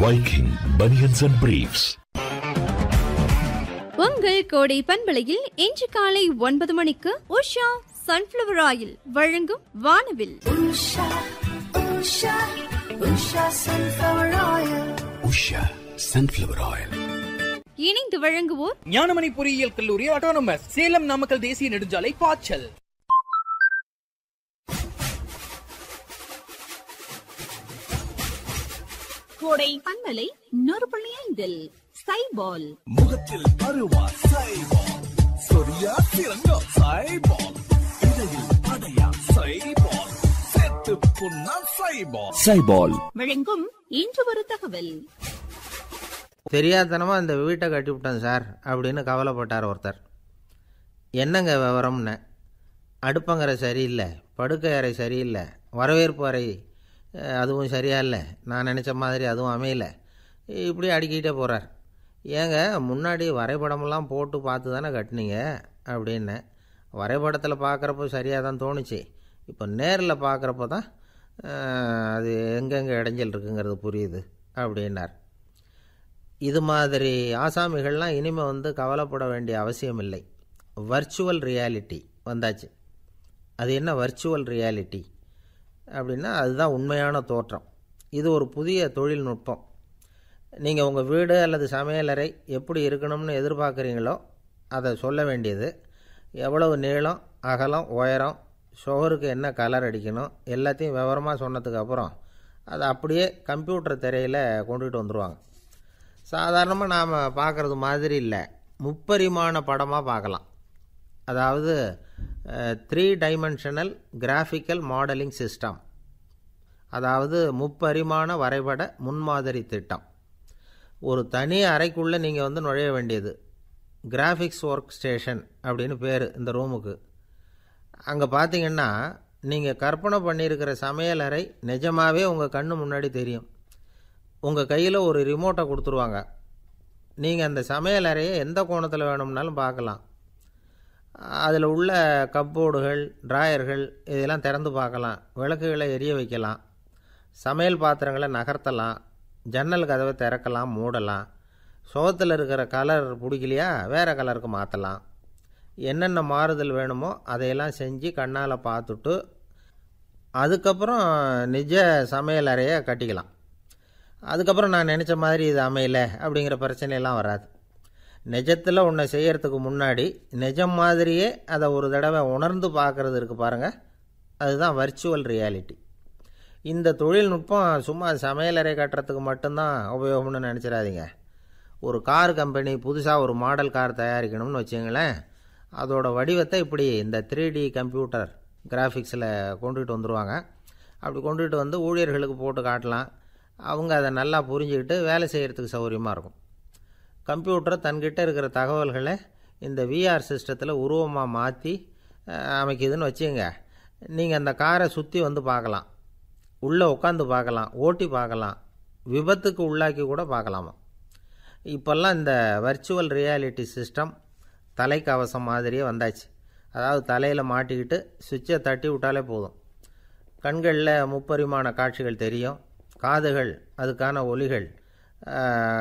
Viking Bunions and Briefs. உங்கள் கோடை பண்பலையில் இன்று காலை ஒன்பது மணிக்கு உஷா சன்ஃபிளவர் ஆயில் வழங்கும் வானவில் Usha, Usha, Usha sunflower oil. Usha sunflower oil இணைந்து வழங்குவோர் ஞானமணி பொறியியல் கல்லூரி ஆட்டோனமஸ் சேலம் நாமக்கல் தேசிய நெடுஞ்சாலை பாய்ச்சல் கோடை பண்பலை நூறு புள்ளி ஐந்தில் சைபால் முகத்தில் அருவா சைபால் சொரியா திறங்கோ சைபால் இடையில் அடையா சைபால் செத்து புண்ணா சைபால் சைபால் வழங்கும் இன்று ஒரு தகவல் தெரியாதனமாக இந்த வீட்டை கட்டி விட்டேன் சார் அப்படின்னு கவலைப்பட்டார் ஒருத்தர் என்னங்க விவரம்னு அடுப்பங்கரை சரியில்லை படுக்கை அறை சரியில்லை வரவேற்பு அறை அஹ், அதுவும் சரியா இல்லை நான் நினச்ச மாதிரி அதுவும் அமையல இப்படி அடிக்கிட்டே போகிறார் ஏங்க முன்னாடி வரைபடமெல்லாம் போட்டு பார்த்து தானே கட்டினீங்க அப்படின்னு வரைபடத்தில் பார்க்குறப்போ சரியாக தான் தோணுச்சு இப்போ நேரில் பார்க்குறப்போ தான் அஹ், அது எங்கெங்கே இடைஞ்சல் இருக்குங்கிறது புரியுது அப்படின்னார் இது மாதிரி ஆசாமிகள்லாம் இனிமேல் வந்து கவலைப்பட வேண்டிய அவசியம் இல்லை வர்ச்சுவல் ரியாலிட்டி வந்தாச்சு அது என்ன வர்ச்சுவல் ரியாலிட்டி அப்படின்னா அதுதான் உண்மையான தோற்றம் இது ஒரு புதிய தொழில்நுட்பம் நீங்கள் உங்கள் வீடு அல்லது சமையலறை எப்படி இருக்கணும்னு எதிர்பார்க்குறீங்களோ அதை சொல்ல வேண்டியது எவ்வளவு நீளம் அகலம் உயரம் சுவருக்கு என்ன கலர் அடிக்கணும் எல்லாத்தையும் விவரமாக சொன்னதுக்கு அப்புறம் அதை அப்படியே கம்ப்யூட்டர் திரையில் கொண்டுகிட்டு வந்துடுவாங்க சாதாரணமாக நாம் பார்க்குறது மாதிரி இல்லை முப்பரிமாண படமாக பார்க்கலாம் அதாவது three dimensional graphical modelling system அதாவது முப்பரிமாண வரைபட முன்மாதிரி திட்டம் ஒரு தனி அறைக்குள்ளே நீங்கள் வந்து நுழைய வேண்டியது கிராஃபிக்ஸ் ஒர்க் ஸ்டேஷன் அப்படின்னு பேர் இந்த ரூமுக்கு அங்கே பார்த்தீங்கன்னா நீங்கள் கற்பனை பண்ணியிருக்கிற சமையலறை நிஜமாகவே உங்கள் கண்ணு முன்னாடி தெரியும் உங்கள் கையில் ஒரு ரிமோட்டை கொடுத்துருவாங்க நீங்கள் அந்த சமையல் அறையை எந்த கோணத்தில் வேணும்னாலும் பார்க்கலாம் அதில் உள்ள கப்போர்டுகள் டிராயர்கள் இதெல்லாம் திறந்து பார்க்கலாம் விளக்குகளை எரிய வைக்கலாம் சமையல் பாத்திரங்களை நகர்த்தலாம் ஜன்னல் கதவை திறக்கலாம் மூடலாம் சுகத்தில் இருக்கிற கலர் பிடிக்கலையா வேறு கலருக்கு மாற்றலாம் என்னென்ன மாறுதல் வேணுமோ அதையெல்லாம் செஞ்சு கண்ணால் பார்த்துட்டு அதுக்கப்புறம் நிஜ சமையல் அறையை கட்டிக்கலாம் அதுக்கப்புறம் நான் நினச்ச மாதிரி இது அமையல அப்படிங்கிற பிரச்சனையெல்லாம் வராது நிஜத்தில் ஒன்றை செய்யறதுக்கு முன்னாடி நிஜம் மாதிரியே அதை ஒரு தடவை உணர்ந்து பார்க்குறது இருக்குது பாருங்கள் அதுதான் வர்ச்சுவல் ரியாலிட்டி இந்த தொழில்நுட்பம் சும்மா சமையலறை கட்டுறதுக்கு மட்டும்தான் உபயோகம்னு நினச்சிடாதீங்க ஒரு கார் கம்பெனி புதுசாக ஒரு மாடல் கார் தயாரிக்கணும்னு வச்சுங்களேன் அதோட வடிவத்தை இப்படி இந்த த்ரீ டி கம்ப்யூட்டர் கிராஃபிக்ஸில் கொண்டுகிட்டு வந்துடுவாங்க அப்படி கொண்டுகிட்டு வந்து ஊழியர்களுக்கு போட்டு காட்டலாம் அவங்க அதை நல்லா புரிஞ்சுக்கிட்டு வேலை செய்கிறதுக்கு சௌகரியமாக இருக்கும் கம்ப்யூட்டர் தன்கிட்ட இருக்கிற தகவல்களை இந்த விஆர் சிஸ்டத்தில் உருவமாக மாற்றி அமைக்குதுன்னு வச்சுங்க நீங்கள் அந்த காரை சுற்றி வந்து பார்க்கலாம் உள்ளே உட்காந்து பார்க்கலாம் ஓட்டி பார்க்கலாம் விபத்துக்கு உள்ளாக்கி கூட பார்க்கலாமா இப்போல்லாம் இந்த வர்ச்சுவல் ரியாலிட்டி சிஸ்டம் தலைக்கவசம் மாதிரியே வந்தாச்சு அதாவது தலையில் மாட்டிக்கிட்டு சுவிட்சை தட்டி விட்டாலே போதும் கண்களில் முப்பரிமாண காட்சிகள் தெரியும் காதுகள் அதுக்கான ஒலிகள்